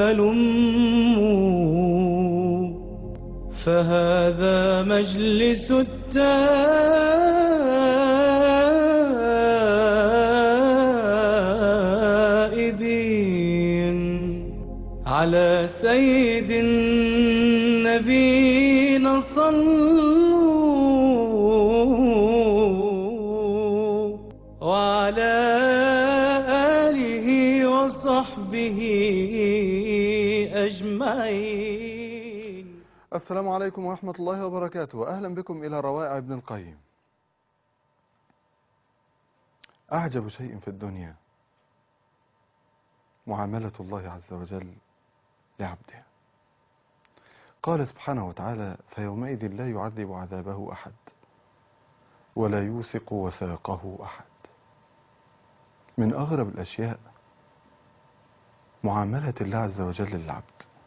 هلموا فهذا مجلس التائبين على سيد النبينا صلوا وعلى آله وصحبه أجمعين السلام عليكم ورحمة الله وبركاته أهلا بكم إلى روائع ابن القيم أعجب شيء في الدنيا معاملة الله عز وجل لعبده قال سبحانه وتعالى فيومئذ لا يعذب عذابه أحد ولا يوثق وثاقه أحد من أغرب الأشياء معاملة الله عز وجل للعبد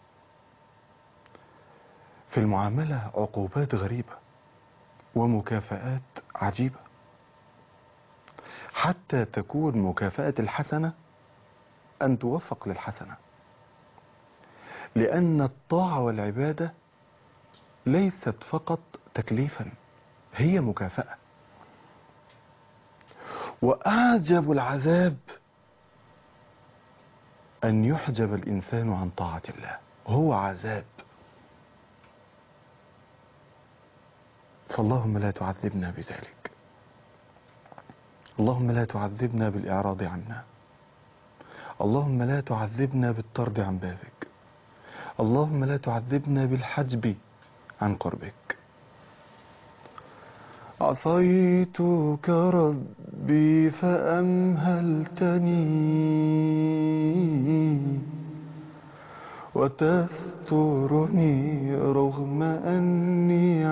في المعاملة عقوبات غريبة ومكافآت عجيبة حتى تكون مكافأة الحسنة أن توفق للحسنة لأن الطاعة والعبادة ليست فقط تكليفا هي مكافأة وأعجب العذاب أن يحجب الإنسان عن طاعة الله هو عذاب فاللهم لا تعذبنا بذلك اللهم لا تعذبنا بالإعراض عنا اللهم لا تعذبنا بالطرد عن بابك اللهم لا تعذبنا بالحجب عن قربك عصيتك ربي فأمهلتني وتسترني رغم أني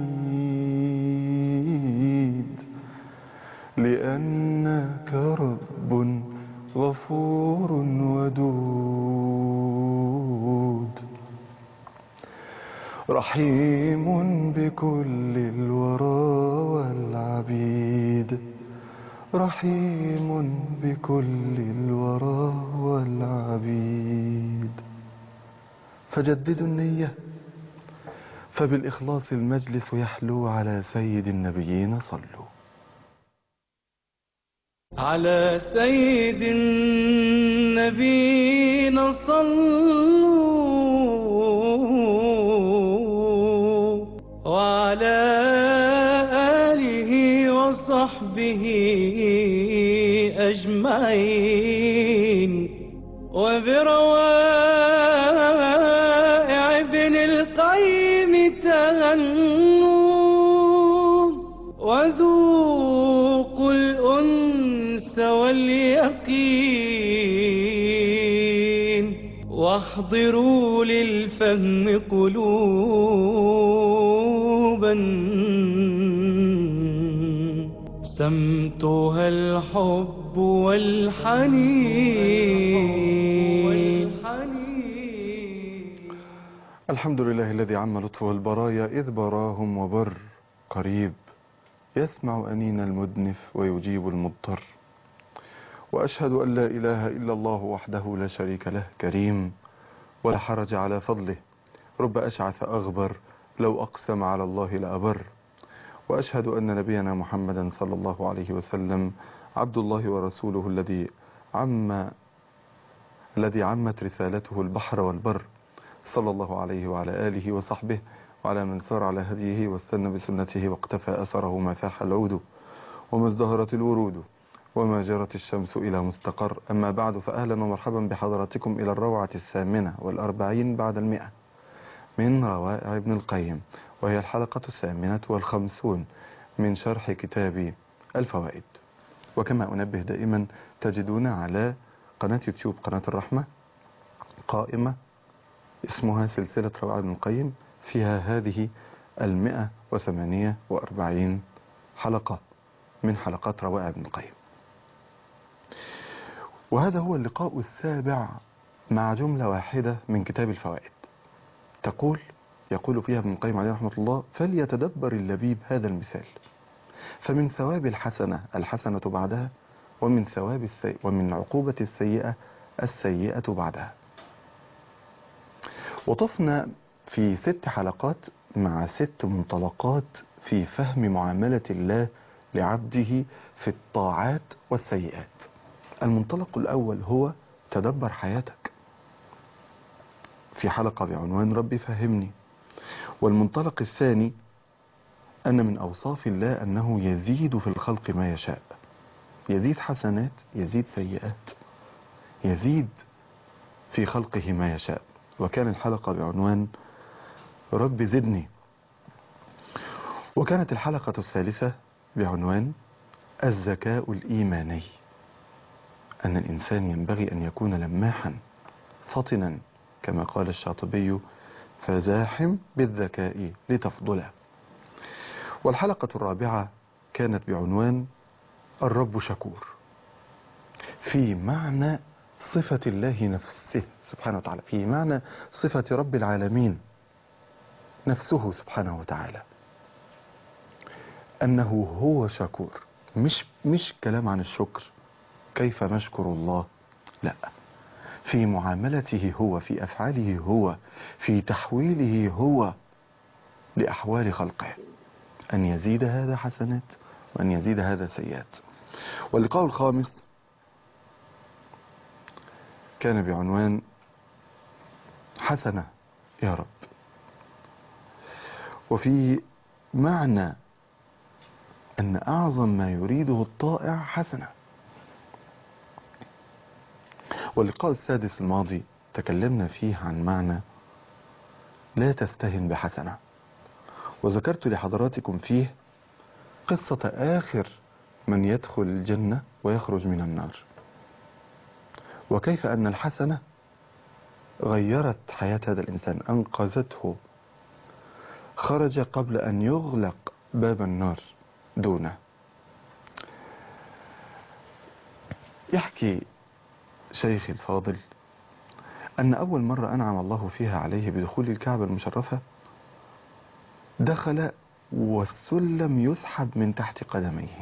عنيد لأنك رب غفور ودود رحيم بكل الورى والعبيد رحيم بكل الورى والعبيد فجددوا النية فبالإخلاص المجلس يحلو على سيد النبيين صلوا على سيد النبينا صلوا وعلى آله وصحبه أجمعين وبروائع ابن القيم تغنوا وذوقوا الأنس واليقين واحضروا للفهم قلوبا سمتها الحب والحنين الحمد لله الذي عم لطفه البرايا إذ براهم وبر قريب يسمع أنين المدنف ويجيب المضطر وأشهد أن لا إله إلا الله وحده لا شريك له كريم ولا حرج على فضله رب أشعث أغبر لو أقسم على الله لأبر وأشهد أن نبينا محمدا صلى الله عليه وسلم عبد الله ورسوله الذي عم الذي عمت رسالته البحر والبر صلى الله عليه وعلى آله وصحبه وعلى من سار على هديه واستنى بسنته واقتفى أثره ما فاح العود وما ازدهرت الورود وما جرت الشمس إلى مستقر أما بعد فأهلا ومرحبا بحضراتكم إلى الروعة الثامنة والأربعين بعد المئة من روائع ابن القيم وهي الحلقة الثامنة والخمسون من شرح كتاب الفوائد وكما أنبه دائما تجدون على قناة يوتيوب قناة الرحمة قائمة اسمها سلسلة روائع ابن القيم فيها هذه المئة وثمانية وأربعين حلقة من حلقات روائع ابن القيم وهذا هو اللقاء السابع مع جملة واحدة من كتاب الفوائد تقول يقول فيها ابن القيم عليه رحمة الله فليتدبر اللبيب هذا المثال فمن ثواب الحسنة الحسنة بعدها ومن ثواب السيء ومن عقوبة السيئة السيئة بعدها وطفنا في ست حلقات مع ست منطلقات في فهم معاملة الله لعبده في الطاعات والسيئات المنطلق الأول هو تدبر حياتك في حلقة بعنوان ربي فهمني والمنطلق الثاني أن من أوصاف الله أنه يزيد في الخلق ما يشاء يزيد حسنات يزيد سيئات يزيد في خلقه ما يشاء وكان الحلقة بعنوان رب زدني وكانت الحلقة الثالثة بعنوان الذكاء الإيماني أن الإنسان ينبغي أن يكون لماحا فطنا كما قال الشاطبي فزاحم بالذكاء لتفضله والحلقة الرابعة كانت بعنوان الرب شكور في معنى صفة الله نفسه سبحانه وتعالى في معنى صفة رب العالمين نفسه سبحانه وتعالى أنه هو شكور مش مش كلام عن الشكر كيف نشكر الله لا في معاملته هو في أفعاله هو في تحويله هو لأحوال خلقه أن يزيد هذا حسنات وأن يزيد هذا سيئات واللقاء الخامس كان بعنوان حسنة يا رب وفي معنى أن أعظم ما يريده الطائع حسنة واللقاء السادس الماضي تكلمنا فيه عن معنى لا تستهن بحسنة وذكرت لحضراتكم فيه قصة آخر من يدخل الجنة ويخرج من النار وكيف أن الحسنة غيرت حياة هذا الإنسان أنقذته خرج قبل أن يغلق باب النار دونه يحكي شيخي الفاضل أن أول مرة أنعم الله فيها عليه بدخول الكعبة المشرفة دخل والسلم يسحب من تحت قدميه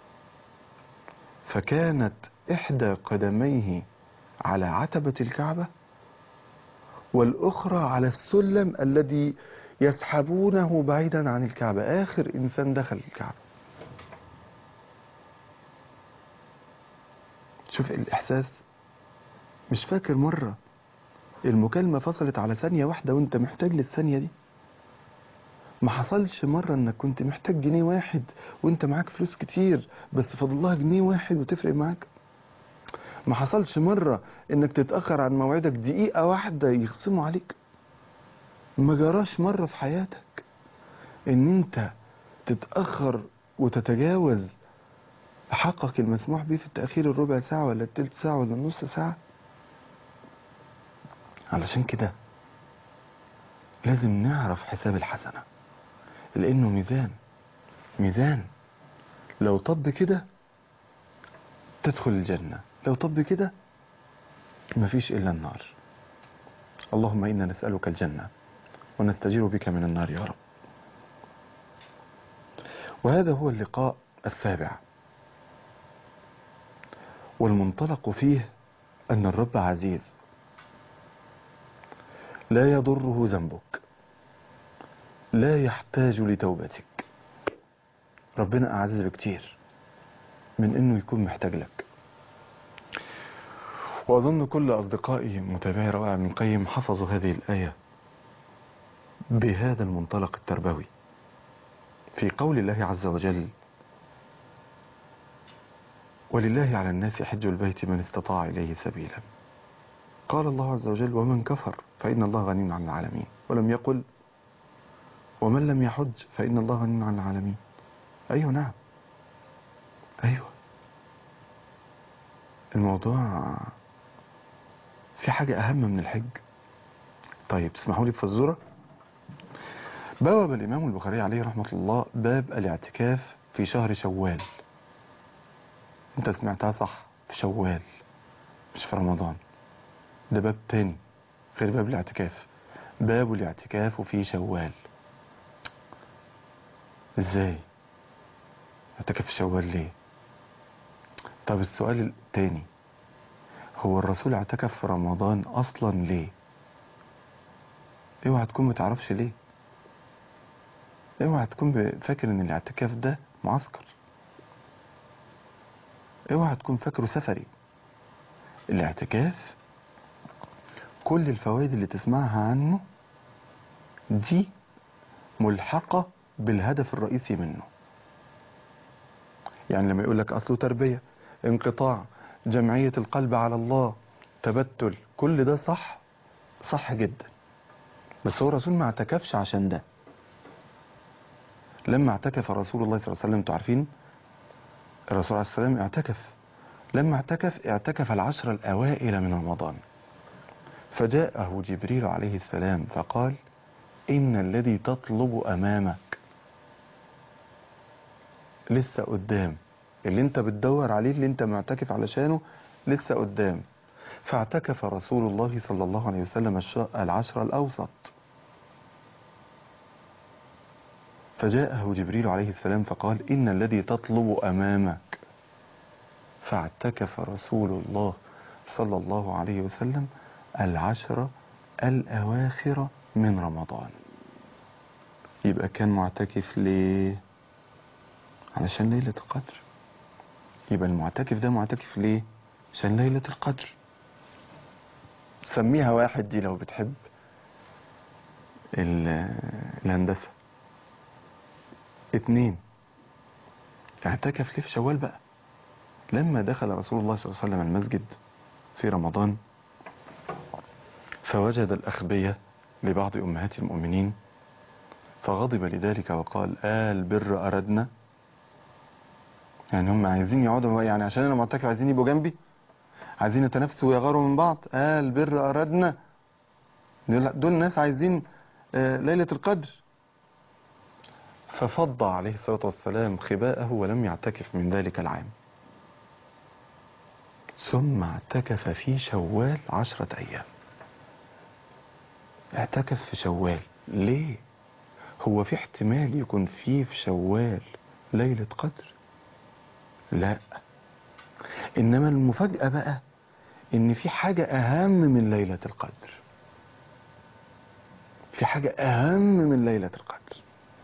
فكانت إحدى قدميه على عتبة الكعبة والأخرى على السلم الذي يسحبونه بعيدا عن الكعبة آخر إنسان دخل الكعبة شوف الإحساس مش فاكر مرة المكالمة فصلت على ثانية واحدة وانت محتاج للثانية دي ما حصلش مرة انك كنت محتاج جنيه واحد وانت معاك فلوس كتير بس فاضل لها جنيه واحد وتفرق معاك ما حصلش مرة انك تتأخر عن موعدك دقيقة واحدة يخصموا عليك ما جراش مرة في حياتك ان انت تتأخر وتتجاوز حقك المسموح به في التأخير الربع ساعة ولا التلت ساعة ولا النص ساعة علشان كده لازم نعرف حساب الحسنة لأنه ميزان ميزان لو طب كده تدخل الجنة لو طب كده مفيش إلا النار اللهم إنا نسألك الجنة ونستجير بك من النار يا رب وهذا هو اللقاء السابع والمنطلق فيه أن الرب عزيز لا يضره ذنبك لا يحتاج لتوبتك ربنا أعز بكتير من أنه يكون محتاج لك وأظن كل أصدقائي متابعي روائع من قيم حفظوا هذه الآية بهذا المنطلق التربوي في قول الله عز وجل ولله على الناس حج البيت من استطاع إليه سبيلا قال الله عز وجل ومن كفر فإن الله غني عن العالمين ولم يقل ومن لم يحج فإن الله غني عن العالمين أيوة نعم أيوة الموضوع في حاجة أهم من الحج طيب تسمحوا لي بفزورة بواب الإمام البخاري عليه رحمة الله باب الاعتكاف في شهر شوال انت سمعتها صح في شوال مش في رمضان ده باب تاني غير باب الاعتكاف باب الاعتكاف في شوال ازاي اعتكف في شوال ليه طب السؤال التاني هو الرسول اعتكف في رمضان اصلا ليه اوعى تكون ما تعرفش ليه اوعى تكون ب- فاكر ان الاعتكاف ده معسكر اوعى تكون فاكره سفري الاعتكاف كل الفوائد اللي تسمعها عنه دي ملحقة بالهدف الرئيسي منه يعني لما يقول لك أصله تربية انقطاع جمعية القلب على الله تبتل كل ده صح صح جدا بس هو الرسول ما اعتكفش عشان ده لما اعتكف رسول الله صلى الله عليه وسلم انتوا عارفين الرسول عليه السلام اعتكف لما اعتكف اعتكف العشر الأوائل من رمضان فجاءه جبريل عليه السلام فقال إن الذي تطلب أمامك لسه قدام اللي انت بتدور عليه اللي انت معتكف علشانه لسه قدام فاعتكف رسول الله صلى الله عليه وسلم الش- العشر الأوسط فجاءه جبريل عليه السلام فقال إن الذي تطلب أمامك فاعتكف رسول الله صلى الله عليه وسلم العشر الأواخر من رمضان يبقى كان معتكف ليه علشان ليلة القدر يبقى المعتكف ده معتكف ليه عشان ليلة القدر سميها واحد دي لو بتحب ال- الهندسة اتنين اعتكف ليه في شوال بقى لما دخل رسول الله صلى الله عليه وسلم المسجد في رمضان فوجد الأخبية لبعض أمهات المؤمنين فغضب لذلك وقال آل بر أردنا يعني هم عايزين يقعدوا يعني عشان أنا معتكف عايزين يبقوا جنبي عايزين يتنافسوا ويغاروا من بعض آل بر أردنا دول دول ناس عايزين آه، ليلة القدر ففض عليه الصلاة والسلام خباءه ولم يعتكف من ذلك العام ثم اعتكف في شوال عشرة أيام اعتكف في شوال ليه هو في احتمال يكون فيه في شوال ليلة قدر لا إنما المفاجأة بقى إن في حاجة أهم من ليلة القدر في حاجة أهم من ليلة القدر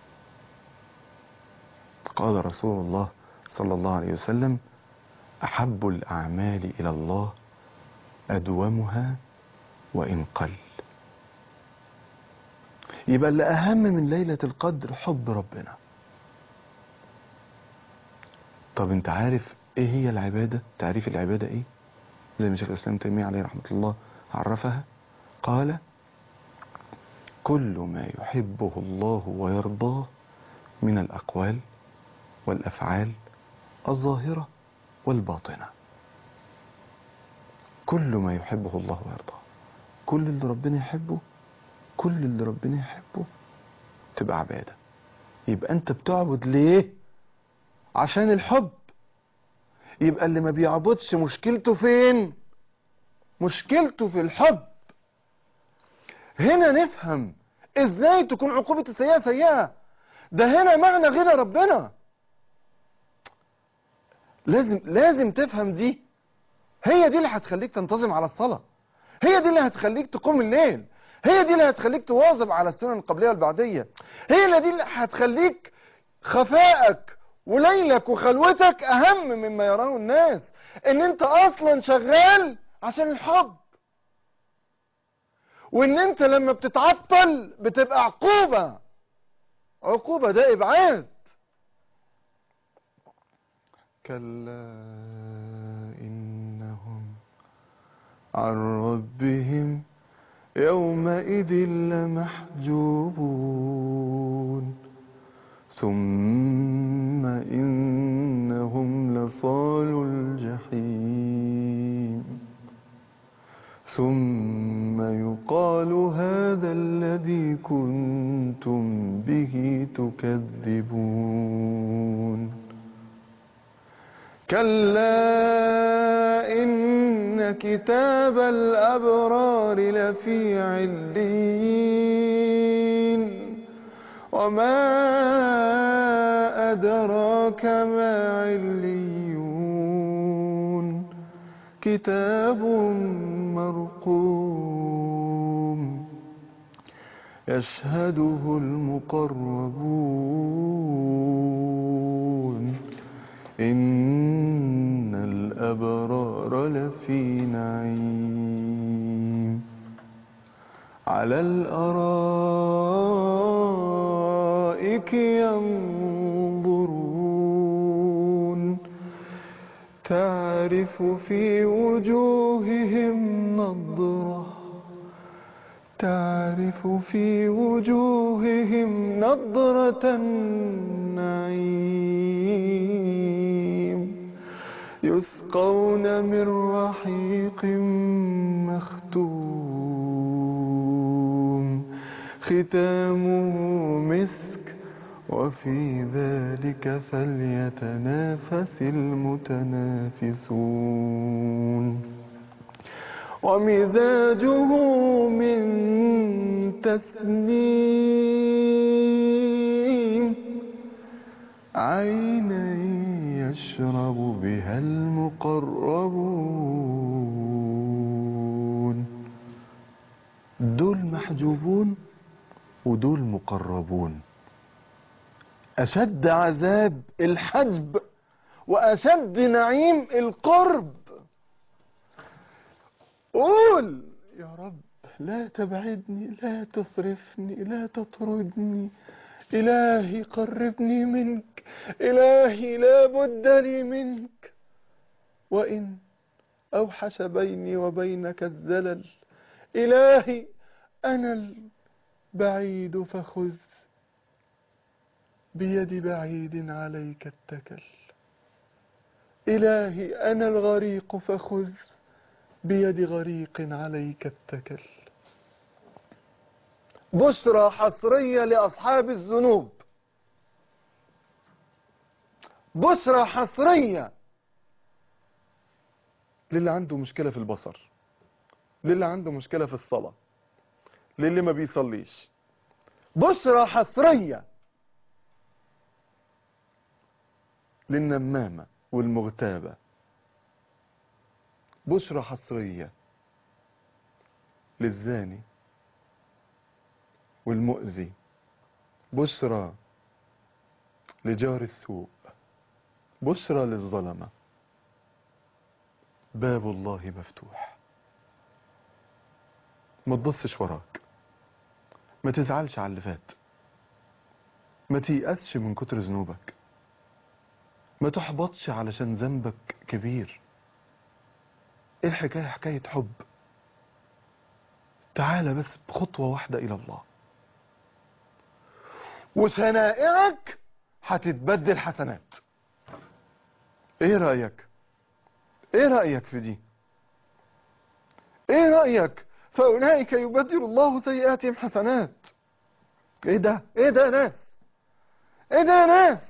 قال رسول الله صلى الله عليه وسلم أحب الأعمال إلى الله أدومها وإن قل يبقى اللي أهم من ليلة القدر حب ربنا طب انت عارف ايه هي العبادة تعريف العبادة ايه زي ما شيخ الإسلام تيمية عليه رحمة الله عرفها قال كل ما يحبه الله ويرضاه من الأقوال والأفعال الظاهرة والباطنة كل ما يحبه الله ويرضاه كل اللي ربنا يحبه كل اللي ربنا يحبه تبقى عبادة يبقى انت بتعبد ليه عشان الحب يبقى اللي ما بيعبدش مشكلته فين مشكلته في الحب هنا نفهم ازاي تكون عقوبة السيئة سيئة ده هنا معنى غنى ربنا لازم لازم تفهم دي هي دي اللي هتخليك تنتظم على الصلاة هي دي اللي هتخليك تقوم الليل هي دي اللي هتخليك تواظب على السنن القبلية والبعدية هي اللي دي اللي هتخليك خفائك وليلك وخلوتك اهم مما يراه الناس ان انت اصلا شغال عشان الحب وان انت لما بتتعطل بتبقى عقوبة عقوبة ده ابعاد كلا إنهم عن ربهم يومئذ لمحجوبون ثم إنهم لصال الجحيم ثم يقال هذا الذي كنتم به تكذبون كلا إن كتاب الأبرار لفي عليين وما أدراك ما عليون كتاب مرقوم يشهده المقربون إن الأبرار لفي نعيم على الأرائك ينظرون تعرف في وجوههم نضرة تعرف في وجوههم نضرة النعيم يسقون من رحيق مختوم ختامه مسك وفي ذلك فليتنافس المتنافسون ومزاجه من تسنيم عينا يشرب بها المقربون دول محجوبون ودول مقربون أشد عذاب الحجب وأشد نعيم القرب قول يا رب لا تبعدني لا تصرفني لا تطردني إلهي قربني منك إلهي لا بد لي منك وإن أوحش بيني وبينك الزلل إلهي أنا البعيد فخذ بيد بعيد عليك اتكل إلهي أنا الغريق فخذ بيد غريق عليك اتكل بشرى حصرية لأصحاب الذنوب بشرى حصرية للي عنده مشكلة في البصر للي عنده مشكلة في الصلاة للي ما بيصليش بشرى حصرية للنمامة والمغتابة بشرى حصرية للزاني والمؤذي بشرى لجار السوء بشرى للظلمة باب الله مفتوح ما تبصش وراك ما تزعلش على اللي فات ما تيأسش من كتر ذنوبك ما تحبطش علشان ذنبك كبير ايه الحكاية حكاية حب تعالى بس بخطوة واحدة إلى الله وشنائعك هتتبدل حسنات ايه رأيك ايه رأيك في دي ايه رأيك فأولئك يبدل الله سيئاتهم حسنات ايه ده ايه ده يا ناس ايه ده يا ناس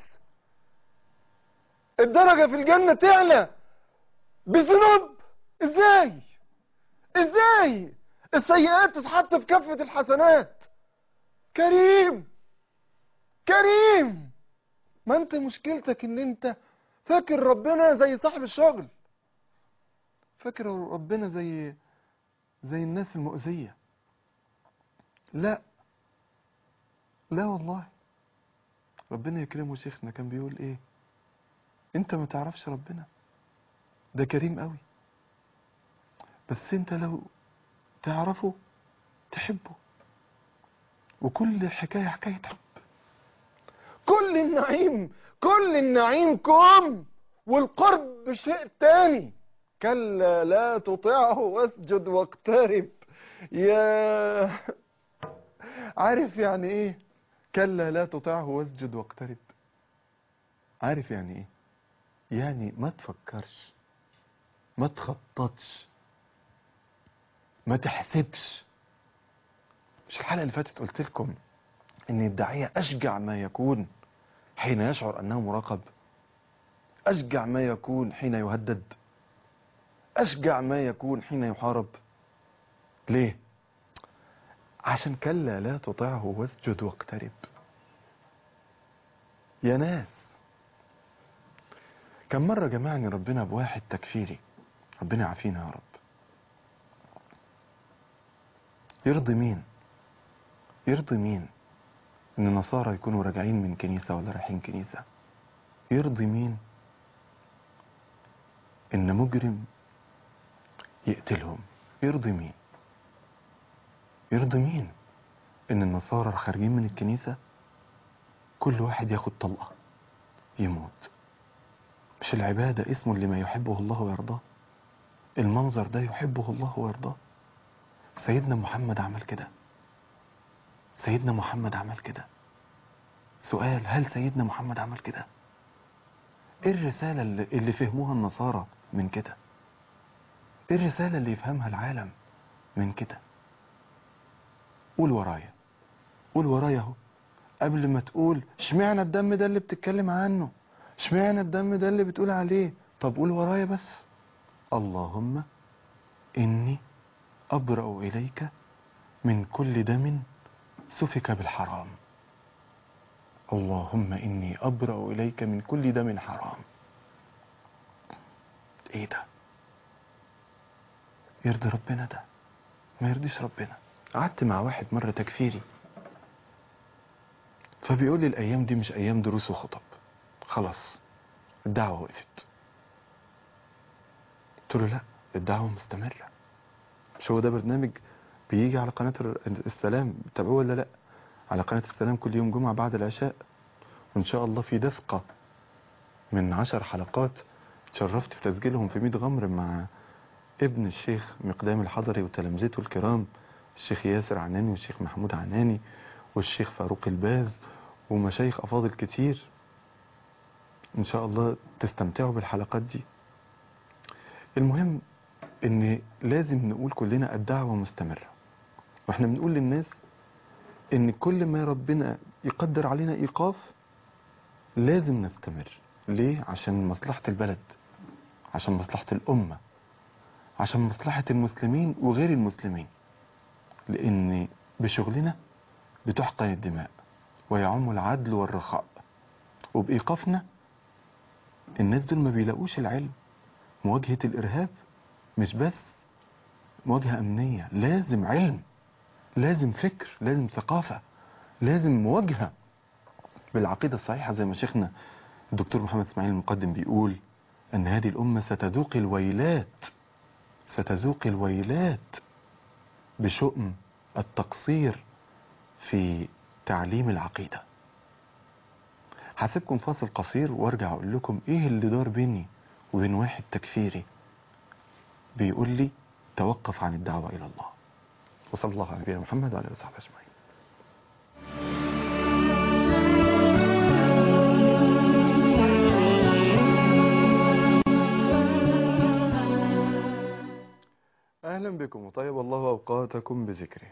الدرجة في الجنة تعلى بذنوب ازاي ازاي السيئات تتحط في كفة الحسنات كريم كريم ما انت مشكلتك ان انت فاكر ربنا زي صاحب الشغل فاكر ربنا زي زي الناس المؤذية لا لا والله ربنا يكرمه شيخنا كان بيقول ايه انت ما تعرفش ربنا ده كريم قوي بس انت لو تعرفه تحبه وكل الحكاية حكاية حب كل النعيم كل النعيم كوم والقرب شيء تاني كلا لا تطعه واسجد واقترب يا عارف يعني ايه كلا لا تطعه واسجد واقترب عارف يعني ايه يعني ما تفكرش ما تخططش ما تحسبش مش الحلقة اللي فاتت قلت لكم ان الداعية اشجع ما يكون حين يشعر انه مراقب اشجع ما يكون حين يهدد اشجع ما يكون حين يحارب ليه عشان كلا لا تطعه واسجد واقترب يا ناس كم مرة جمعني ربنا بواحد تكفيري ربنا يعافينا يا رب يرضي مين يرضي مين ان النصارى يكونوا راجعين من كنيسة ولا رايحين كنيسة يرضي مين ان مجرم يقتلهم يرضي مين يرضي مين ان النصارى خارجين من الكنيسة كل واحد ياخد طلقة يموت مش العبادة اسمه اللي ما يحبه الله ويرضاه المنظر ده يحبه الله ويرضاه سيدنا محمد عمل كده سيدنا محمد عمل كده سؤال هل سيدنا محمد عمل كده ايه الرسالة اللي, اللي فهموها النصارى من كده ايه الرسالة اللي يفهمها العالم من كده قول ورايا قول ورايا اهو قبل ما تقول اشمعنى الدم ده اللي بتتكلم عنه اشمعنى الدم ده اللي بتقول عليه طب قول ورايا بس اللهم إني أبرأ إليك من كل دم سفك بالحرام اللهم إني أبرأ إليك من كل دم حرام إيه ده يرضي ربنا ده ما يرضيش ربنا قعدت مع واحد مرة تكفيري فبيقول لي الأيام دي مش أيام دروس وخطب خلاص الدعوة وقفت قلت له لا الدعوة مستمرة مش هو ده برنامج بيجي على قناة السلام بتابعوه ولا لا على قناة السلام كل يوم جمعة بعد العشاء وإن شاء الله في دفقة من عشر حلقات تشرفت في تسجيلهم في ميت غمر مع ابن الشيخ مقدام الحضري وتلامذته الكرام الشيخ ياسر عناني والشيخ محمود عناني والشيخ فاروق الباز ومشايخ أفاضل كتير إن شاء الله تستمتعوا بالحلقات دي المهم ان لازم نقول كلنا الدعوة مستمرة واحنا بنقول للناس ان كل ما ربنا يقدر علينا ايقاف لازم نستمر ليه عشان مصلحة البلد عشان مصلحة الامة عشان مصلحة المسلمين وغير المسلمين لان بشغلنا بتحقن الدماء ويعم العدل والرخاء وبإيقافنا الناس دول ما بيلاقوش العلم مواجهة الإرهاب مش بس مواجهة أمنية لازم علم لازم فكر لازم ثقافة لازم مواجهة بالعقيدة الصحيحة زي ما شيخنا الدكتور محمد اسماعيل المقدم بيقول أن هذه الأمة ستذوق الويلات ستذوق الويلات بشؤم التقصير في تعليم العقيدة هسيبكم فاصل قصير وارجع اقول لكم ايه اللي دار بيني وبين واحد تكفيري بيقول لي توقف عن الدعوة إلى الله وصلى الله على نبينا محمد وعلى آله وصحبه أجمعين أهلا بكم وطيب الله أوقاتكم بذكره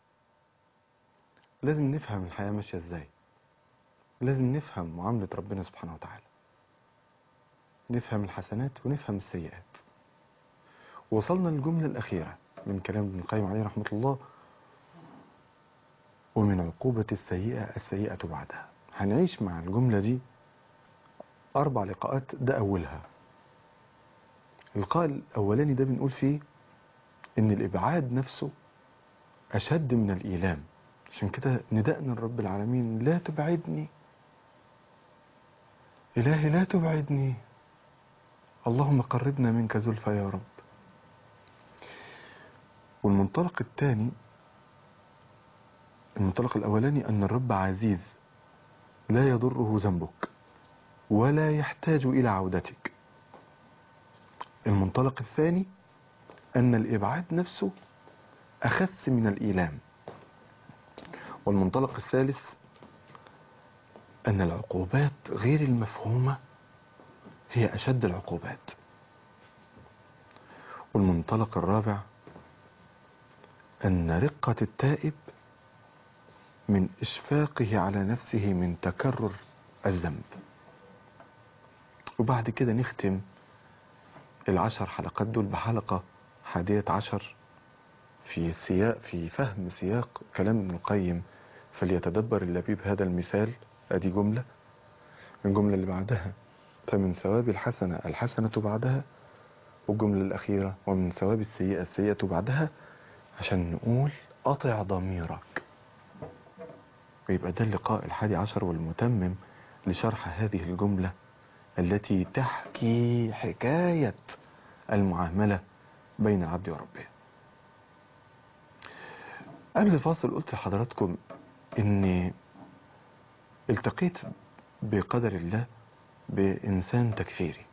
لازم نفهم الحياة ماشية إزاي لازم نفهم معاملة ربنا سبحانه وتعالى نفهم الحسنات ونفهم السيئات وصلنا للجملة الأخيرة من كلام ابن القيم عليه رحمة الله ومن عقوبة السيئة السيئة بعدها هنعيش مع الجملة دي أربع لقاءات ده أولها اللقاء الأولاني ده بنقول فيه إن الإبعاد نفسه أشد من الإيلام عشان كده ندأنا لرب العالمين لا تبعدني إلهي لا تبعدني اللهم قربنا منك زلفى يا رب والمنطلق الثاني المنطلق الأولاني أن الرب عزيز لا يضره ذنبك ولا يحتاج إلى عودتك المنطلق الثاني أن الإبعاد نفسه أخف من الإيلام والمنطلق الثالث أن العقوبات غير المفهومة هي أشد العقوبات والمنطلق الرابع أن رقة التائب من إشفاقه على نفسه من تكرر الذنب وبعد كده نختم العشر حلقات دول بحلقة حادية عشر في سياق في فهم سياق كلام ابن القيم فليتدبر اللبيب هذا المثال ادي جملة الجملة اللي بعدها فمن ثواب الحسنة الحسنة بعدها والجملة الأخيرة ومن ثواب السيئة السيئة بعدها عشان نقول أطع ضميرك ويبقى ده اللقاء الحادي عشر والمتمم لشرح هذه الجملة التي تحكي حكاية المعاملة بين العبد وربه قبل الفاصل قلت لحضراتكم اني التقيت بقدر الله بإنسان تكفيري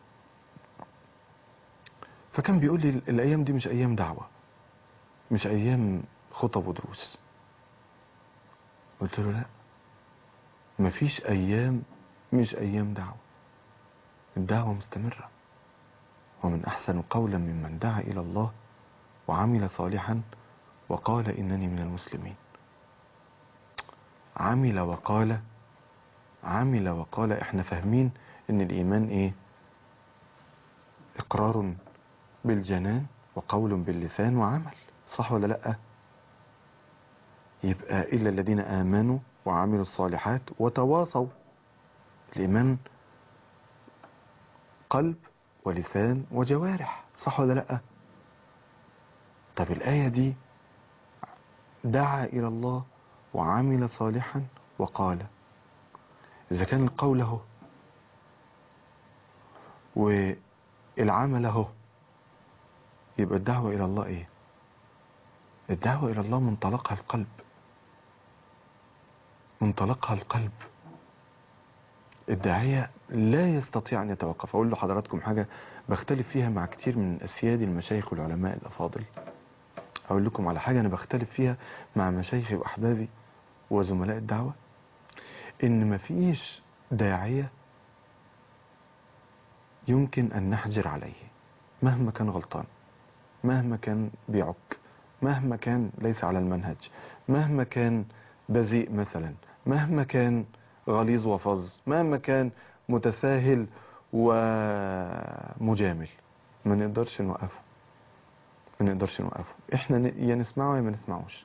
فكان بيقول لي الأيام دي مش أيام دعوة مش أيام خطب ودروس قلت له لا مفيش أيام مش أيام دعوة الدعوة مستمرة ومن أحسن قولا ممن دعا إلى الله وعمل صالحا وقال إنني من المسلمين عمل وقال عمل وقال احنا فاهمين ان الايمان ايه اقرار بالجنان وقول باللسان وعمل صح ولا لا يبقى الا الذين امنوا وعملوا الصالحات وتواصوا الايمان قلب ولسان وجوارح صح ولا لا طب الايه دي دعا الى الله وعمل صالحا وقال إذا كان القول اهو والعمل اهو يبقى الدعوة إلى الله إيه؟ الدعوة إلى الله منطلقها القلب منطلقها القلب الداعية لا يستطيع أن يتوقف أقول لحضراتكم حاجة بختلف فيها مع كتير من أسياد المشايخ والعلماء الأفاضل أقول لكم على حاجة أنا بختلف فيها مع مشايخي وأحبابي وزملاء الدعوة ان مفيش داعية يمكن ان نحجر عليه مهما كان غلطان مهما كان بيعك مهما كان ليس على المنهج مهما كان بذيء مثلا مهما كان غليظ وفظ مهما كان متساهل ومجامل ما نقدرش نوقفه ما نقدرش نوقفه احنا ن- يا نسمعه يا ما نسمعوش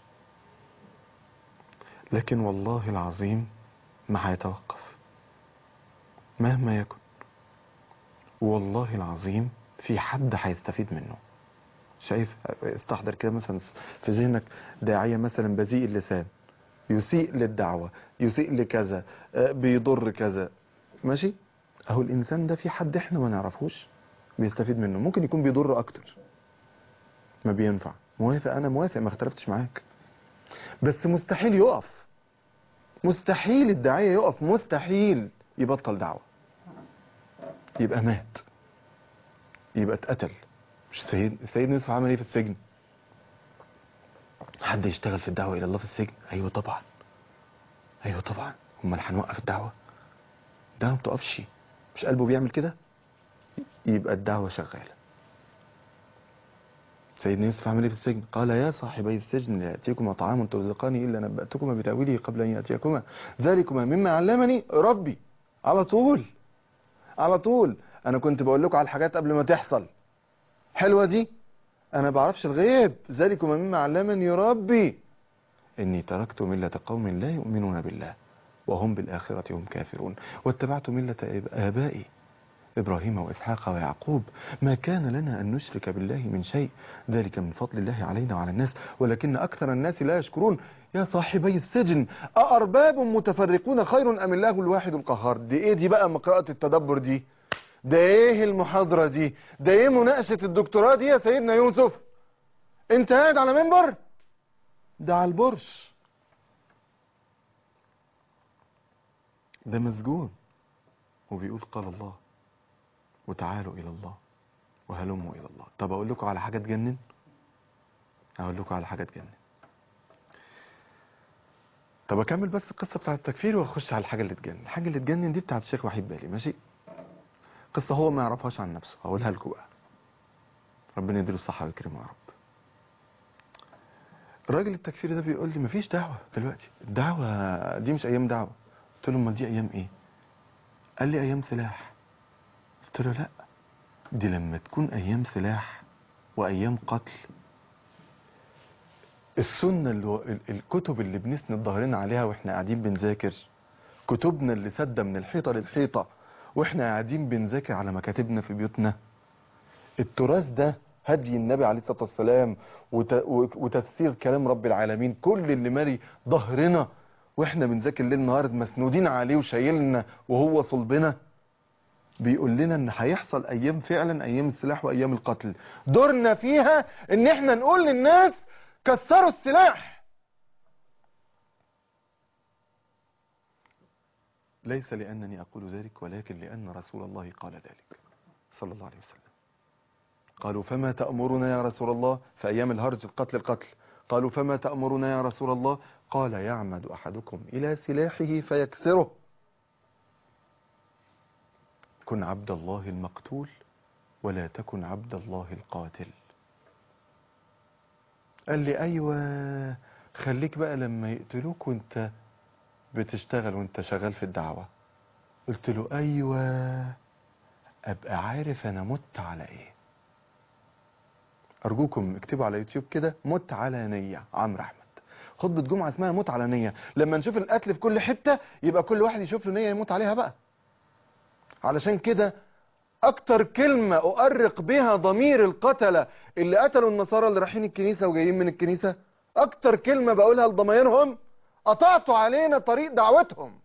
لكن والله العظيم ما هيتوقف مهما يكن والله العظيم في حد هيستفيد منه شايف استحضر كده مثلا في ذهنك داعية مثلا بذيء اللسان يسيء للدعوة يسيء لكذا آه، بيضر كذا ماشي اهو الانسان ده في حد احنا ما نعرفوش بيستفيد منه ممكن يكون بيضر اكتر ما بينفع موافق انا موافق ما اختلفتش معاك بس مستحيل يقف مستحيل الداعية يقف مستحيل يبطل دعوة يبقى مات يبقى اتقتل مش سيد سيدنا يوسف عمل ايه في السجن حد يشتغل في الدعوة الى الله في السجن ايوه طبعا ايوه طبعا امال هنوقف الدعوة ده ما بتقفش مش قلبه بيعمل كده يبقى الدعوة شغالة سيدنا يوسف عمل ايه في السجن قال يا صاحبي السجن لا يأتيكما طعام ترزقاني إلا نبأتكما بتأويله قبل أن يأتيكما ذلكما مما علمني ربي على طول على طول أنا كنت بقول لكم على الحاجات قبل ما تحصل حلوة دي أنا بعرفش الغيب ذلكما مما علمني ربي إني تركت ملة قوم لا يؤمنون بالله وهم بالآخرة هم كافرون واتبعت ملة آبائي إبراهيم وإسحاق ويعقوب ما كان لنا أن نشرك بالله من شيء ذلك من فضل الله علينا وعلى الناس ولكن أكثر الناس لا يشكرون يا صاحبي السجن أأرباب متفرقون خير أم الله الواحد القهار دي إيه دي بقى مقراءة التدبر دي ده إيه المحاضرة دي ده إيه مناقشة الدكتوراه دي يا سيدنا يوسف أنت قاعد على منبر ده على البرش ده مسجون وبيقول قال الله وتعالوا إلى الله وهلموا إلى الله طب أقول لكم على حاجة تجنن أقول لكم على حاجة تجنن طب أكمل بس القصة بتاعة التكفير وأخش على الحاجة اللي تجنن الحاجة اللي تجنن دي بتاعة الشيخ وحيد بالي ماشي قصة هو ما يعرفهاش عن نفسه هقولها لكم بقى ربنا يديله الصحة ويكرمه يا رب الراجل التكفيري ده بيقول لي مفيش دعوة دلوقتي الدعوة دي مش أيام دعوة قلت له امال دي أيام إيه قال لي أيام سلاح قلت له لا دي لما تكون ايام سلاح وايام قتل السنه اللي هو ال- الكتب اللي بنسند ظهرنا عليها واحنا قاعدين بنذاكر كتبنا اللي سادة من الحيطه للحيطه واحنا قاعدين بنذاكر على مكاتبنا في بيوتنا التراث ده هدي النبي عليه الصلاه والسلام وت- و- وتفسير كلام رب العالمين كل اللي مالي ظهرنا واحنا بنذاكر ليل نهار مسنودين عليه وشايلنا وهو صلبنا بيقول لنا ان هيحصل ايام فعلا ايام السلاح وايام القتل دورنا فيها ان احنا نقول للناس كسروا السلاح ليس لانني اقول ذلك ولكن لان رسول الله قال ذلك صلى الله عليه وسلم قالوا فما تأمرنا يا رسول الله في أيام الهرج القتل القتل قالوا فما تأمرنا يا رسول الله قال يعمد أحدكم إلى سلاحه فيكسره كن عبد الله المقتول ولا تكن عبد الله القاتل قال لي أيوة خليك بقى لما يقتلوك وانت بتشتغل وانت شغال في الدعوة قلت له أيوة أبقى عارف أنا مت على إيه أرجوكم اكتبوا على يوتيوب كده مت على نية عمرو أحمد خطبة جمعة اسمها موت على نية لما نشوف القتل في كل حتة يبقى كل واحد يشوف له نية يموت عليها بقى علشان كده أكتر كلمة أؤرق بها ضمير القتلة اللي قتلوا النصارى اللي رايحين الكنيسة وجايين من الكنيسة أكتر كلمة بقولها لضمايرهم قطعتوا علينا طريق دعوتهم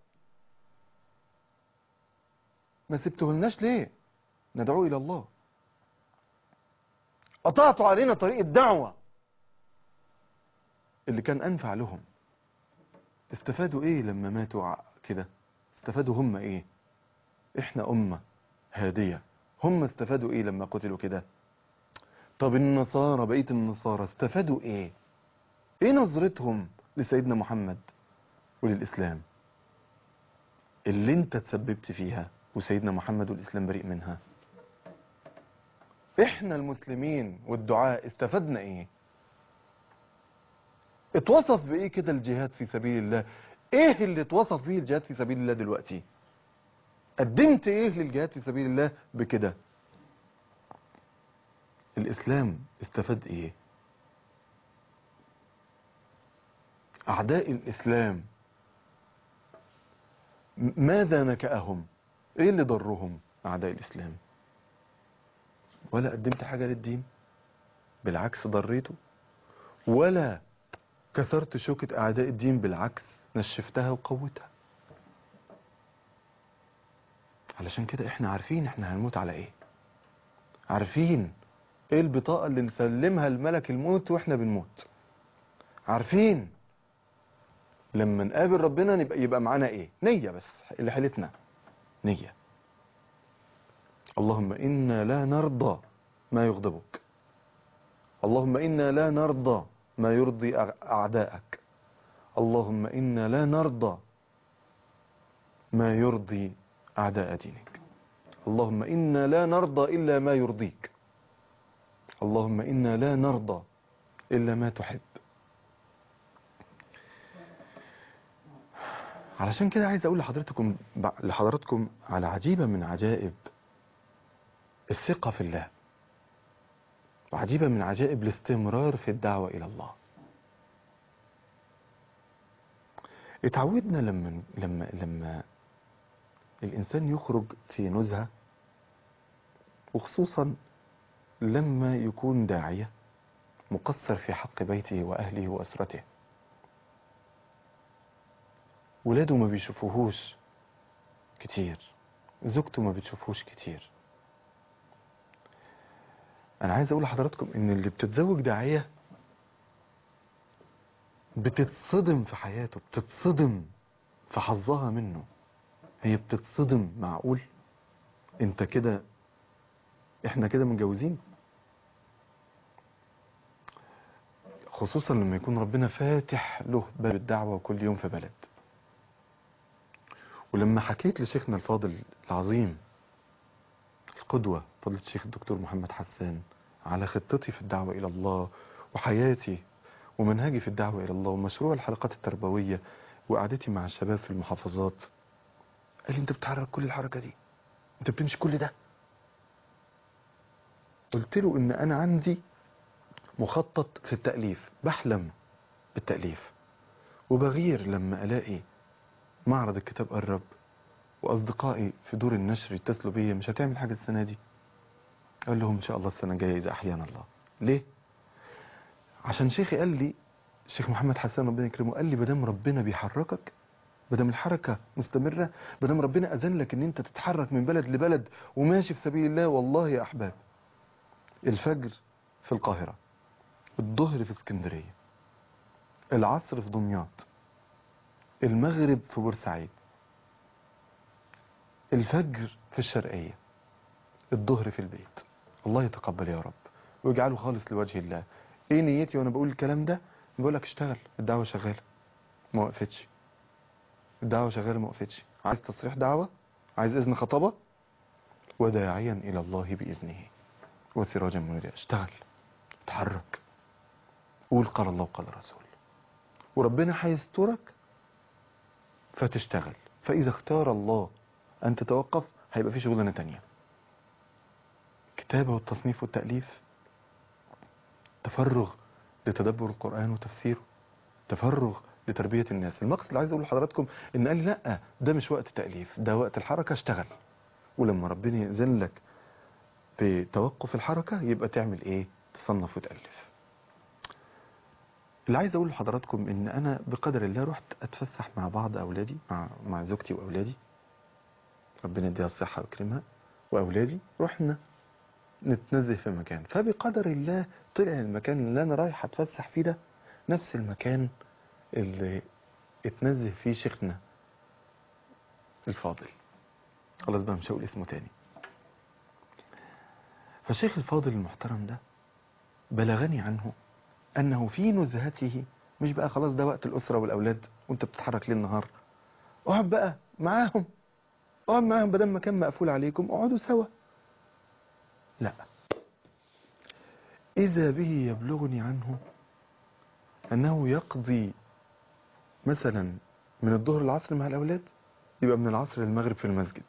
ما سبتهولناش ليه ندعو إلى الله قطعتوا علينا طريق الدعوة اللي كان أنفع لهم استفادوا إيه لما ماتوا ع- كده استفادوا هم إيه إحنا أمة هادية هم استفادوا إيه لما قتلوا كده طب النصارى بقية النصارى استفادوا إيه إيه نظرتهم لسيدنا محمد وللإسلام اللي انت تسببت فيها وسيدنا محمد والإسلام بريء منها احنا المسلمين والدعاء استفدنا ايه اتوصف بايه كده الجهاد في سبيل الله ايه اللي اتوصف بيه الجهاد في سبيل الله دلوقتي قدمت ايه للجهاد في سبيل الله بكده الاسلام استفاد ايه اعداء الاسلام م- ماذا نكأهم ايه اللي ضرهم اعداء الاسلام ولا قدمت حاجة للدين بالعكس ضريته ولا كسرت شوكة أعداء الدين بالعكس نشفتها وقوتها علشان كده احنا عارفين احنا هنموت على ايه عارفين ايه البطاقة اللي نسلمها لملك الموت واحنا بنموت عارفين لما نقابل ربنا نبقى يبقى معانا ايه نية بس اللي حيلتنا نية اللهم إنا لا نرضى ما يغضبك اللهم إنا لا نرضى ما يرضي أع- أعداءك اللهم إنا لا نرضى ما يرضي أعداء دينك اللهم إنا لا نرضى إلا ما يرضيك اللهم إنا لا نرضى إلا ما تحب علشان كده عايز أقول لحضرتكم لحضراتكم على عجيبة من عجائب الثقة في الله وعجيبة من عجائب الاستمرار في الدعوة إلى الله اتعودنا لما لما لما الإنسان يخرج في نزهة وخصوصا لما يكون داعية مقصر في حق بيته وأهله وأسرته ولاده ما بيشوفوهوش كتير زوجته ما بتشوفوش كتير انا عايز اقول لحضراتكم ان اللي بتتزوج داعية بتتصدم في حياته بتتصدم في حظها منه هي بتتصدم معقول انت كده احنا كده متجوزين خصوصا لما يكون ربنا فاتح له باب الدعوة وكل يوم في بلد ولما حكيت لشيخنا الفاضل العظيم القدوة فضيلة الشيخ الدكتور محمد حسان على خطتي في الدعوة إلى الله وحياتي ومنهجي في الدعوة إلى الله ومشروع الحلقات التربوية وقعدتي مع الشباب في المحافظات قال لي أنت بتحرك كل الحركة دي أنت بتمشي كل ده قلت له إن أنا عندي مخطط في التأليف بحلم بالتأليف وبغير لما ألاقي معرض الكتاب قرب واصدقائي في دور النشر يتصلوا بيا مش هتعمل حاجه السنه دي اقول لهم ان شاء الله السنه الجايه اذا احيانا الله ليه عشان شيخي قال لي الشيخ محمد حسان ربنا يكرمه قال لي ما دام ربنا بيحركك بدم الحركة مستمرة بدم ربنا أذن لك ان انت تتحرك من بلد لبلد وماشي في سبيل الله والله يا أحباب الفجر في القاهرة الظهر في اسكندرية العصر في دمياط المغرب في بورسعيد الفجر في الشرقية الظهر في البيت الله يتقبل يا رب واجعله خالص لوجه الله ايه نيتي وانا بقول الكلام ده بقول لك اشتغل الدعوة شغالة ما وقفتش الدعوة شغالة ما وقفتش عايز تصريح دعوة عايز اذن خطبة وداعيا الى الله باذنه وسراجا منيرا اشتغل اتحرك قول قال الله وقال الرسول وربنا هيسترك فتشتغل فاذا اختار الله ان تتوقف هيبقى في شغلانه تانية كتابة والتصنيف والتأليف تفرغ لتدبر القرآن وتفسيره تفرغ لتربية الناس المقصد اللي عايز اقول لحضراتكم ان قال لي لا ده مش وقت تأليف ده وقت الحركة اشتغل ولما ربنا يأذن لك بتوقف الحركة يبقى تعمل ايه تصنف وتألف اللي عايز اقول لحضراتكم ان انا بقدر الله رحت اتفسح مع بعض اولادي مع مع زوجتي واولادي ربنا يديها الصحة ويكرمها واولادي رحنا نتنزه في مكان فبقدر الله طلع المكان اللي انا رايح اتفسح فيه ده نفس المكان اللي اتنزه فيه شيخنا الفاضل خلاص بقى مش هقول اسمه تاني فالشيخ الفاضل المحترم ده بلغني عنه انه في نزهته مش بقى خلاص ده وقت الاسره والاولاد وانت بتتحرك ليل نهار اقعد بقى معاهم اقعد معاهم بدل ما كان مقفول عليكم اقعدوا سوا لا اذا به يبلغني عنه انه يقضي مثلا من الظهر العصر مع الاولاد يبقى من العصر للمغرب في المسجد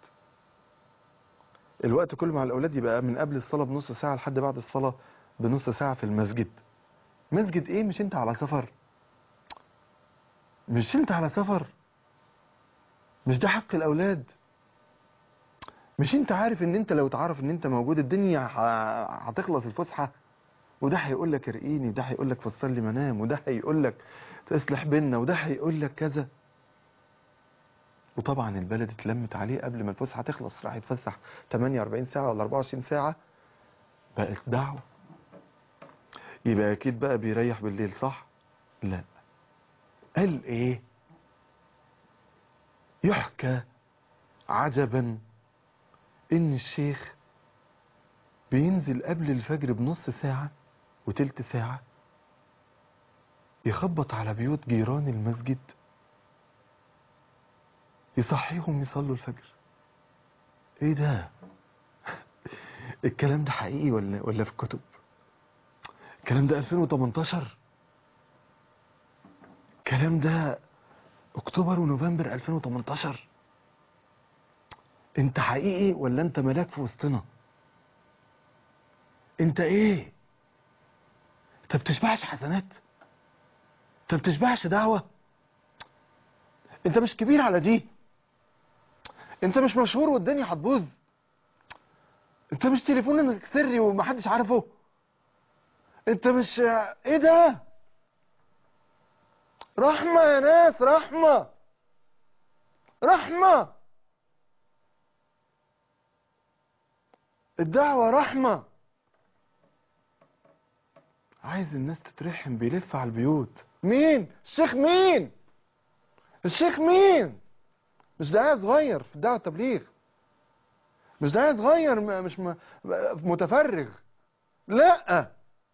الوقت كله مع الاولاد يبقى من قبل الصلاه بنص ساعه لحد بعد الصلاه بنص ساعه في المسجد مسجد ايه مش انت على سفر مش انت على سفر مش ده حق الاولاد مش انت عارف ان انت لو تعرف ان انت موجود الدنيا ه- هتخلص الفسحه وده هيقول لك ارقيني وده هيقول لك فسر لي منام وده هيقول لك تصلح بينا وده هيقول لك كذا وطبعا البلد اتلمت عليه قبل ما الفسحه تخلص راح يتفسح 48 ساعه ولا 24 ساعه بقت دعوه يبقى اكيد بقى بيريح بالليل صح لا قال ايه يحكى عجبا ان الشيخ بينزل قبل الفجر بنص ساعة وتلت ساعة يخبط على بيوت جيران المسجد يصحيهم يصلوا الفجر ايه ده الكلام ده حقيقي ولا ولا في الكتب الكلام ده 2018 الكلام ده اكتوبر ونوفمبر 2018 انت حقيقي ولا انت ملاك في وسطنا انت ايه انت بتشبعش حسنات انت بتشبعش دعوة انت مش كبير على دي انت مش مشهور والدنيا هتبوظ انت مش تليفونك سري ومحدش عارفه انت مش ايه ده رحمة يا ناس رحمة رحمة الدعوة رحمة عايز الناس تترحم بيلف على البيوت مين الشيخ مين الشيخ مين مش داعية صغير في الدعوة التبليغ مش داعية صغير م- مش م- متفرغ لا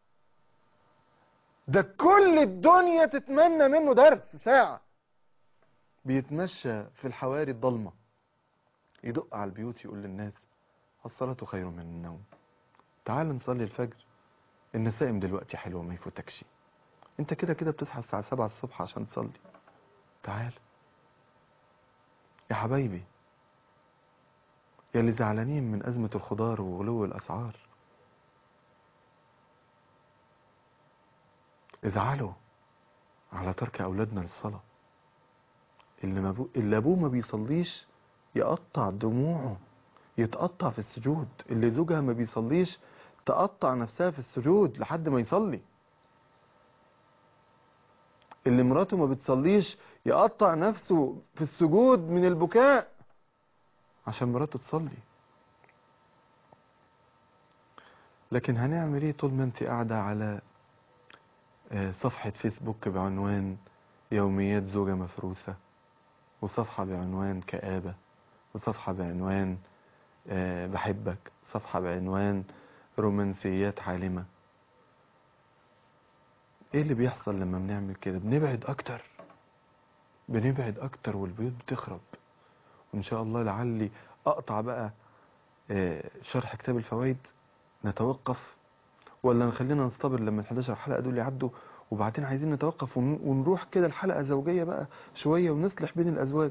ده كل الدنيا تتمنى منه درس ساعة بيتمشى في الحواري الضلمة يدق على البيوت يقول للناس الصلاة خير من النوم تعال نصلي الفجر النسائم دلوقتي حلوة ما يفوتكش انت كده كده بتصحى الساعة سبعة الصبح عشان تصلي تعال يا حبايبي يا اللي زعلانين من أزمة الخضار وغلو الأسعار ازعلوا على ترك أولادنا للصلاة اللي, ما بو... اللي أبوه ما بيصليش يقطع دموعه يتقطع في السجود اللي زوجها ما بيصليش تقطع نفسها في السجود لحد ما يصلي اللي مراته ما بتصليش يقطع نفسه في السجود من البكاء عشان مراته تصلي لكن هنعمل ايه طول ما انت قاعدة على آه، صفحة فيسبوك بعنوان يوميات زوجة مفروسة وصفحة بعنوان كآبة وصفحة بعنوان آه، بحبك صفحة بعنوان رومانسيات حالمة ايه اللي بيحصل لما بنعمل كده بنبعد اكتر بنبعد اكتر والبيوت بتخرب وان شاء الله لعلي اقطع بقى آه، شرح كتاب الفوائد نتوقف ولا نخلينا نصطبر لما ال 11 حلقة دول يعدوا وبعدين عايزين نتوقف ون- ونروح كده الحلقة زوجية بقى شوية ونصلح بين الأزواج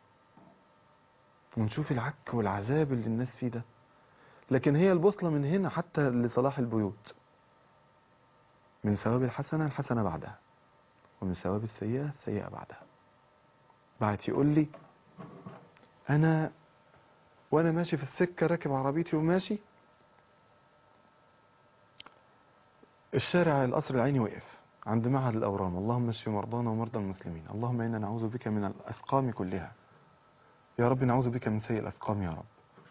ونشوف العك والعذاب اللي الناس فيه ده لكن هي البوصلة من هنا حتى لصلاح البيوت من ثواب الحسنة الحسنة بعدها ومن ثواب السيئة السيئة بعدها بعد يقول لي أنا وأنا ماشي في السكة راكب عربيتي وماشي الشارع القصر العيني وقف عند معهد الأورام اللهم اشف مرضانا ومرضى المسلمين اللهم إنا نعوذ بك من الأسقام كلها يا رب نعوذ بك من سيء الأسقام يا رب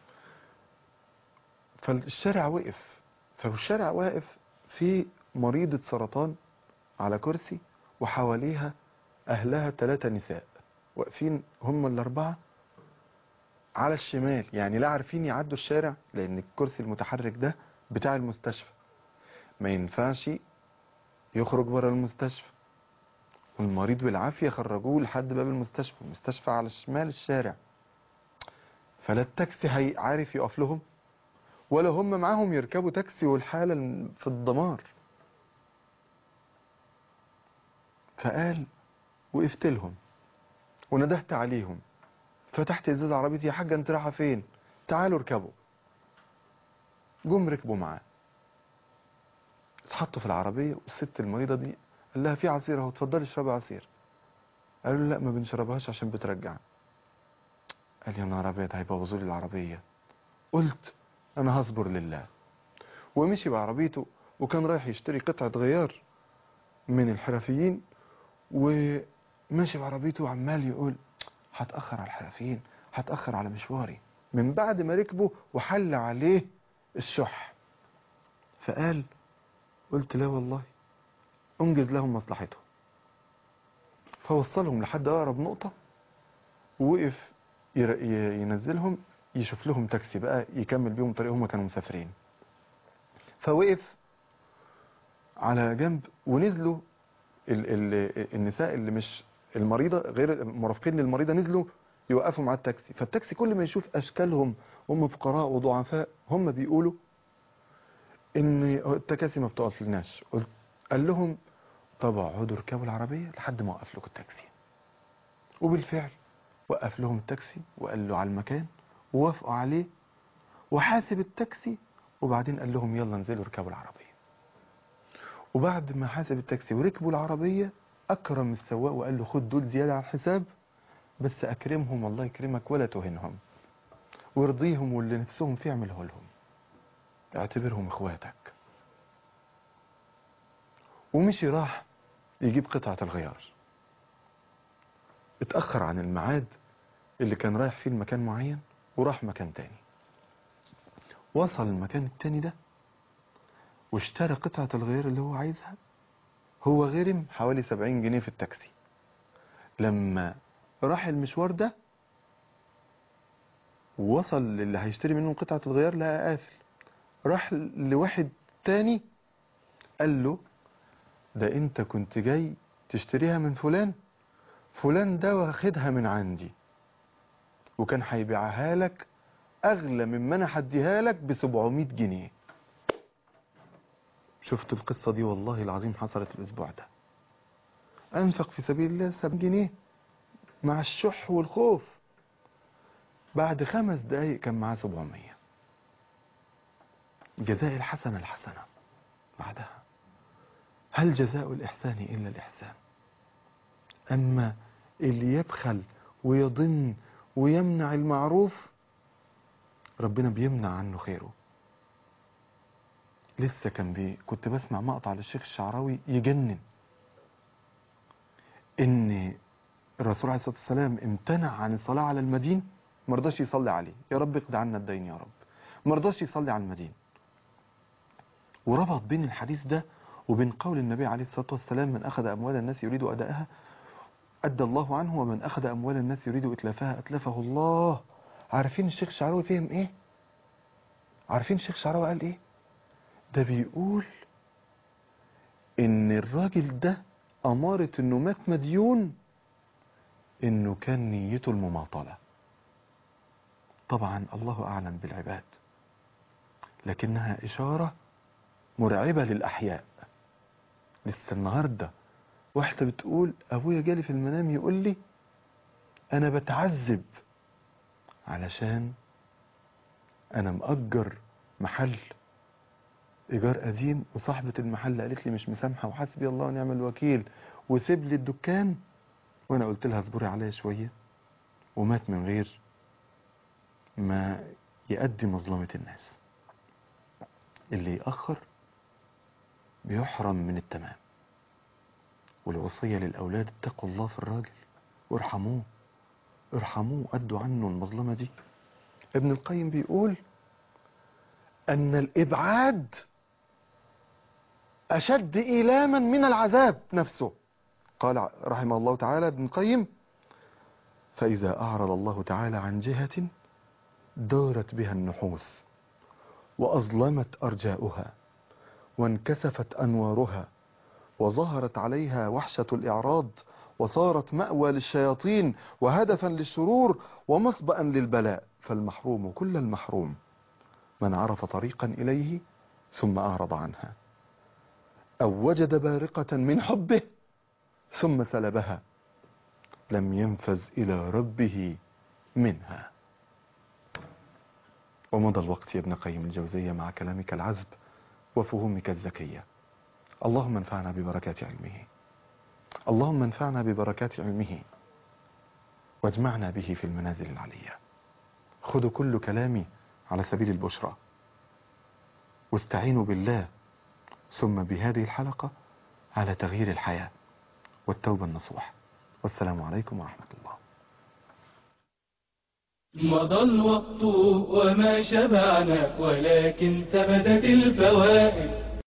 فالشارع وقف فالشارع واقف في مريضة سرطان على كرسي وحواليها أهلها ثلاثة نساء واقفين هم الأربعة على الشمال يعني لا عارفين يعدوا الشارع لأن الكرسي المتحرك ده بتاع المستشفى ما ينفعش يخرج بره المستشفى والمريض بالعافية خرجوه لحد باب المستشفى المستشفى على شمال الشارع فلا التاكسي هي عارف يقف لهم ولا هم معاهم يركبوا تاكسي والحالة في الدمار فقال وقفت لهم وندهت عليهم فتحت ازاز عربيتي يا حاجة انت رايحة فين تعالوا اركبوا جم ركبوا معاه اتحطوا في العربية والست المريضة دي قال لها في عصير اهو اتفضلي اشربي عصير قالوا له لا ما بنشربهاش عشان بترجع قال يا نهار ابيض هيبوظوا لي العربية قلت انا هصبر لله ومشي بعربيته وكان رايح يشتري قطعة غيار من الحرفيين وماشي بعربيته وعمال يقول هتأخر على الحرفيين هتأخر على مشواري من بعد ما ركبه وحل عليه الشح فقال قلت لا والله انجز لهم مصلحتهم فوصلهم لحد اقرب نقطة ووقف ير- ي- ينزلهم يشوف لهم تاكسي بقى يكمل بيهم طريقهم هم كانوا مسافرين فوقف على جنب ونزلوا ال ال النساء اللي مش المريضة غير المرافقين للمريضة نزلوا يوقفوا مع التاكسي فالتاكسي كل ما يشوف اشكالهم هم فقراء وضعفاء هم بيقولوا ان التكاسي ما بتوصلناش قلت قال لهم طب اقعدوا اركبوا العربيه لحد ما اوقف لكم التاكسي وبالفعل وقف لهم التاكسي وقال له على المكان ووافقوا عليه وحاسب التاكسي وبعدين قال لهم يلا انزلوا اركبوا العربيه وبعد ما حاسب التاكسي وركبوا العربيه اكرم السواق وقال له خد دول زياده على الحساب بس اكرمهم الله يكرمك ولا تهنهم وارضيهم واللي نفسهم فيه اعمله لهم اعتبرهم اخواتك ومشي راح يجيب قطعة الغيار اتأخر عن الميعاد اللي كان رايح فيه المكان معين وراح مكان تاني وصل المكان التاني ده واشترى قطعة الغيار اللي هو عايزها هو غرم حوالي سبعين جنيه في التاكسي لما راح المشوار ده ووصل للي هيشتري منه قطعة الغيار لقى قافل راح لواحد تاني قال له ده انت كنت جاي تشتريها من فلان فلان ده واخدها من عندي وكان هيبيعها لك اغلى مما انا هديها لك ب 700 جنيه شفت القصة دي والله العظيم حصلت الاسبوع ده انفق في سبيل الله 7 جنيه مع الشح والخوف بعد خمس دقايق كان معاه 700 جزاء الحسنة الحسنة بعدها هل جزاء الإحسان إلا الإحسان أما اللي يبخل ويضن ويمنع المعروف ربنا بيمنع عنه خيره لسه كان بي كنت بسمع مقطع للشيخ الشعراوي يجنن ان الرسول عليه الصلاة والسلام امتنع عن الصلاة على المدين ما رضاش يصلي عليه يا رب اقضي عنا الدين يا رب ما رضاش يصلي على المدين وربط بين الحديث ده وبين قول النبي عليه الصلاة والسلام من أخذ أموال الناس يريد أداءها أدى الله عنه ومن أخذ أموال الناس يريد إتلافها أتلفه الله عارفين الشيخ شعراوي فهم إيه عارفين الشيخ شعراوي قال إيه ده بيقول إن الراجل ده أمارة إنه مات مديون إنه كان نيته المماطلة طبعا الله أعلم بالعباد لكنها إشارة مرعبة للأحياء لسه النهاردة واحدة بتقول أبويا جالي في المنام يقول لي أنا بتعذب علشان أنا مأجر محل إيجار قديم وصاحبة المحل قالت لي مش مسامحة وحسبي الله ونعم الوكيل وسيب لي الدكان وأنا قلت لها اصبري عليا شوية ومات من غير ما يأدي مظلمة الناس اللي يأخر بيحرم من التمام والوصية للأولاد اتقوا الله في الراجل وارحموه ارحموه أدوا عنه المظلمة دي ابن القيم بيقول أن الإبعاد أشد إيلاما من العذاب نفسه قال رحمه الله تعالى ابن القيم فإذا أعرض الله تعالى عن جهة دارت بها النحوس وأظلمت أرجاؤها وانكسفت أنوارها وظهرت عليها وحشة الإعراض وصارت مأوى للشياطين وهدفا للشرور ومصبأ للبلاء فالمحروم كل المحروم من عرف طريقا إليه ثم أعرض عنها أو وجد بارقة من حبه ثم سلبها لم ينفذ إلى ربه منها ومضى الوقت يا ابن قيم الجوزية مع كلامك العذب وفهومك الذكية اللهم انفعنا ببركات علمه اللهم انفعنا ببركات علمه واجمعنا به في المنازل العلية خذوا كل كلامي على سبيل البشرى واستعينوا بالله ثم بهذه الحلقة على تغيير الحياة والتوبة النصوح والسلام عليكم ورحمة الله مضى الوقت وما شبعنا ولكن ثبتت الفوائد